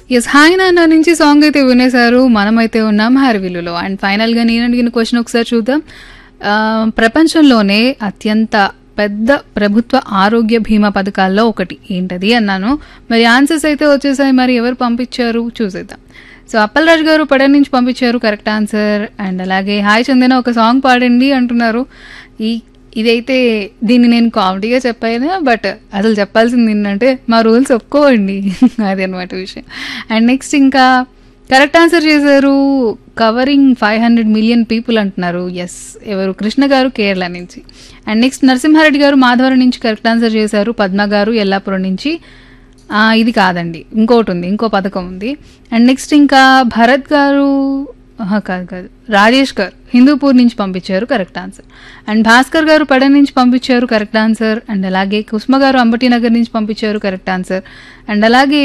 yes hi నాన్న నుంచి song అయితే వినేశారు మనమైతే ఉన్నాం హరివిల్లులో అండ్ ఫైనల్గా నేను అడిగిన క్వశ్చన్ ఒకసారి చూద్దాం ఆ, ప్రపంచంలోనే అత్యంత పెద్ద ప్రభుత్వ ఆరోగ్య బీమా పథకాల్లో ఒకటి ఏంటది అన్నాను మరి ఆన్సర్స్ అయితే వచ్చేసాయి మరి ఎవరు పంపించారు చూసేద్దాం సో అప్పలరాజు గారు పడన్ నుంచి పంపించారు కరెక్ట్ ఆన్సర్ అండ్ అలాగే హాయ్ చందన ఒక సాంగ్ పాడండి అంటున్నారు ఈ ఇదైతే దీన్ని నేను కామెడీగా చెప్పాను బట్ అసలు చెప్పాల్సింది ఏంటంటే మా రూల్స్ ఒప్పుకోవండి అది అనమాట విషయం అండ్ నెక్స్ట్ ఇంకా కరెక్ట్ ఆన్సర్ చేశారు covering five hundred million people అంటున్నారు ఎస్ ఎవరు కృష్ణ గారు కేరళ నుంచి అండ్ నెక్స్ట్ నరసింహారెడ్డి గారు మాధవరం నుంచి కరెక్ట్ ఆన్సర్ చేశారు పద్మ గారు ఎల్లాపురం నుంచి ఆ, ఇది కాదండి ఇంకోటి ఉంది ఇంకో పథకం ఉంది అండ్ నెక్స్ట్ ఇంకా భరత్ గారు ఆహా, కాదు కాదు రాజేష్ గారు హిందూపూర్ నుంచి పంపించారు కరెక్ట్ ఆన్సర్ అండ్ భాస్కర్ గారు పడ నుంచి పంపించారు కరెక్ట్ ఆన్సర్ అండ్ అలాగే కుస్మ గారు అంబటి నగర్ నుంచి పంపించారు కరెక్ట్ ఆన్సర్ అండ్ అలాగే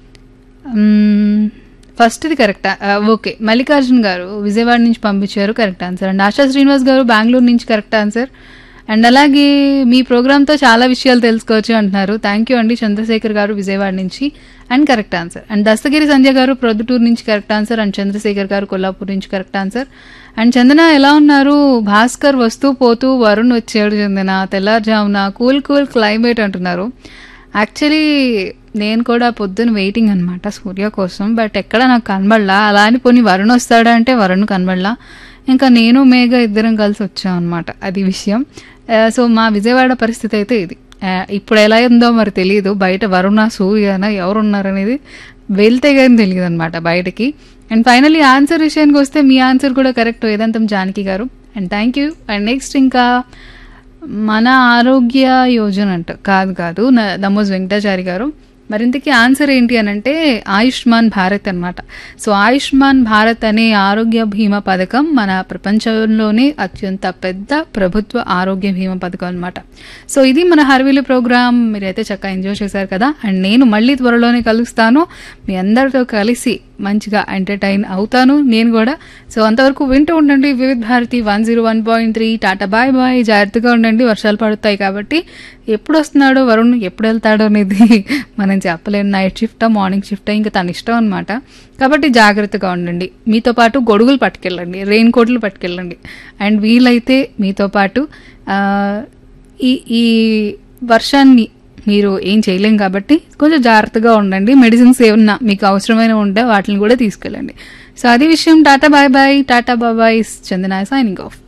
ఫస్ట్ది కరెక్ట్ ఓకే మల్లికార్జున్ గారు విజయవాడ నుంచి పంపించారు correct answer and Asha Srinivas గారు బెంగళూరు నుంచి కరెక్ట్ ఆన్సర్ అండ్ అలాగే మీ ప్రోగ్రామ్తో చాలా విషయాలు తెలుసుకోవచ్చు అంటున్నారు థ్యాంక్ యూ అండి చంద్రశేఖర్ గారు విజయవాడ నుంచి and correct answer and Dastagiri Sandhya గారు ప్రొద్దుటూరు నుంచి కరెక్ట్ ఆన్సర్ అండ్ చంద్రశేఖర్ గారు కొల్లాపూర్ నుంచి కరెక్ట్ ఆన్సర్ అండ్ చందన ఎలా ఉన్నారు భాస్కర్ వస్తూ పోతూ వరుణ్ వచ్చాడు చందన తెల్లారుజామున కూల్ కూల్ క్లైమేట్ అంటున్నారు యాక్చువల్లీ నేను కూడా పొద్దున వెయిటింగ్ అనమాట సూర్య కోసం బట్ ఎక్కడ నాకు కనబడలా అలా అని పోనీ వరుణ్ వస్తాడా అంటే వరుణ్ కనబడలా ఇంకా నేను మేఘ ఇద్దరం కలిసి వచ్చాం అనమాట అది విషయం ఆ, సో మా విజయవాడ పరిస్థితి అయితే ఇది ఆ, ఇప్పుడు ఎలా ఉందో మరి తెలియదు బయట వరుణ సూర్యన ఎవరున్నారనేది వెళ్తే కానీ తెలియదు అనమాట బయటకి అండ్ ఫైనల్లీ ఆన్సర్ విషయానికి వస్తే మీ ఆన్సర్ కూడా కరెక్ట్ వేదాంతం జానకి గారు and thank you and next ఇంకా మన ఆరోగ్య యోజన అంట కాదు కాదు న- దమ్మోజ్ వెంకటాచారి గారు మరింతకి ఆన్సర్ ఏంటి అని అంటే ఆయుష్మాన్ భారత్ అన్నమాట సో ఆయుష్మాన్ భారత్ అనే ఆరోగ్య బీమా పథకం మన ప్రపంచంలోనే అత్యంత పెద్ద ప్రభుత్వ ఆరోగ్య బీమా పథకం అన్నమాట సో ఇది మన హర్వీలు ప్రోగ్రామ్ మీరైతే చక్కగా ఎంజాయ్ చేశారు కదా అండ్ నేను మళ్ళీ త్వరలోనే కలుస్తాను మీ అందరితో కలిసి మంచిగా ఎంటర్టైన్ అవుతాను నేను కూడా సో అంతవరకు వింటూ ఉండండి Vividh Bharati one zero one point three tata bye bye జాగ్రత్తగా ఉండండి వర్షాలు పడుతాయి కాబట్టి ఎప్పుడు వస్తున్నాడో వరుణ్ ఎప్పుడు వెళ్తాడో అనేది మనం చెప్పలేము నైట్ షిఫ్టా మార్నింగ్ షిఫ్టా ఇంకా తన ఇష్టం అనమాట కాబట్టి జాగ్రత్తగా ఉండండి మీతో పాటు గొడుగులు పట్టుకెళ్ళండి రెయిన్ కోట్లు పట్టుకెళ్ళండి అండ్ వీలైతే మీతో పాటు ఆ, ఈ ఈ వర్షాన్ని మీరు ఏం చేయలేం కాబట్టి కొంచెం జాగ్రత్తగా ఉండండి మెడిసిన్స్ ఏమన్నా మీకు అవసరమైన ఉంటే వాటిని కూడా తీసుకెళ్ళండి సో అది విషయం tata bye bye tata bye bye Chandana signing of